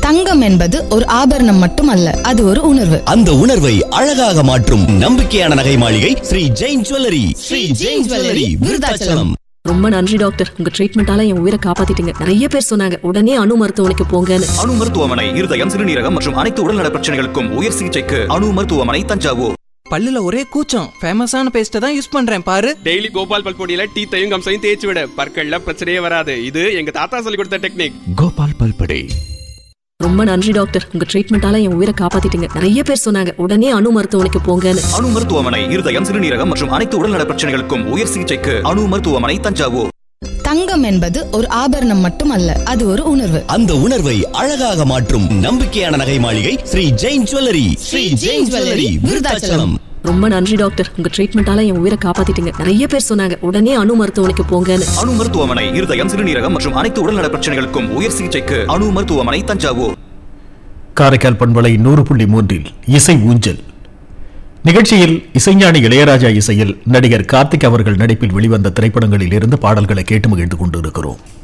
தங்கம் என்பது ஒரு ஆபரணம் மட்டுமல்ல அது ஒரு உணர்வு அந்த உணர்வை அழகாக மாற்றும் நம்பிக்கையான நகை மாளிகை ஸ்ரீ ஜெயின் ஜுவல்லரி ஸ்ரீ ஜெயின் ஜுவல்லரி விருதாச்சலம் ரொம்ப நன்றி டாக்டர் உங்க ட்ரீட்மெண்டால என் உயிரை காப்பாத்திட்டீங்க நிறைய பேர் சொன்னாங்க உடனே அணு மருத்துவமனைக்கு போங்கன்னு அணு மருத்துவமனை இருதயம் சிறுநீரகம் மற்றும் அனைத்து உடல்நல பிரச்சனைகளுக்கும் உயர் சிகிச்சைக்கு அணு மருத்துவமனை தஞ்சாவூர் பல்லுல ஒரே கூச்சம் ஃபேமஸான பேஸ்ட்டை தான் யூஸ் பண்றேன் பாரு டெய்லி கோபால் பல்பொடியில டீத்தையும் கம்சையும் தேய்ச்சி விட பற்கள்ல பிரச்சனையே வராது இது எங்க தாத்தா சொல்லி கொடுத்த டெக்னிக் கோபால் பல்படே ரொம்ப நன்றி டாக்டர் உங்க ட்ரீட்மெண்டால என் உயிரை காப்பாத்திட்டீங்க நிறைய பேர் சொன்னாங்க உடனே அணு மருத்துவமனைக்கு போங்கன்னு அணு மருத்துவமனை இருதயம் சிறுநீரகம் மற்றும் அனைத்து உடல்நல பிரச்சனைகளுக்கும் உயர் சிகிச்சைக்கு அணு மருத்துவமனை தஞ்சாவூர் தங்கம் என்பது ஒரு ஆபரணம் மட்டுமல்ல அது ஒரு உணர்வு அந்த உணர்வை அழகாக மாற்றும் நம்பிக்கையான நகை மாளிகை ஸ்ரீ ஜெயின் ஜுவல்லரி ஸ்ரீ ஜெயின் ஜுவல்லரி விருதாச்சலம் ரொம்ப நன்றி டாக்டர் உங்க ட்ரீட்மெண்டால என் உயிரை காப்பாத்திட்டீங்க நிறைய பேர் சொன்னாங்க உடனே அணு மருத்துவமனைக்கு போங்கன்னு அணு மருத்துவமனை இருதயம் சிறுநீரகம் மற்றும் அனைத்து உடல்நல பிரச்சனைகளுக்கும் உயர் சிகிச்சைக்கு அணு மருத்துவமனை தஞ்சாவூர் காரைக்கால் பண்பலை நூறு புள்ளி மூன்றில் இசை ஊஞ்சல் நிகழ்ச்சியில் இசைஞானி இளையராஜா இசையில் நடிகர் கார்த்திக் அவர்கள் நடிப்பில் வெளிவந்த திரைப்படங்களில் இருந்து பாடல்களை கேட்டு மகிழ்ந்து கொண்டிருக்கிறோம்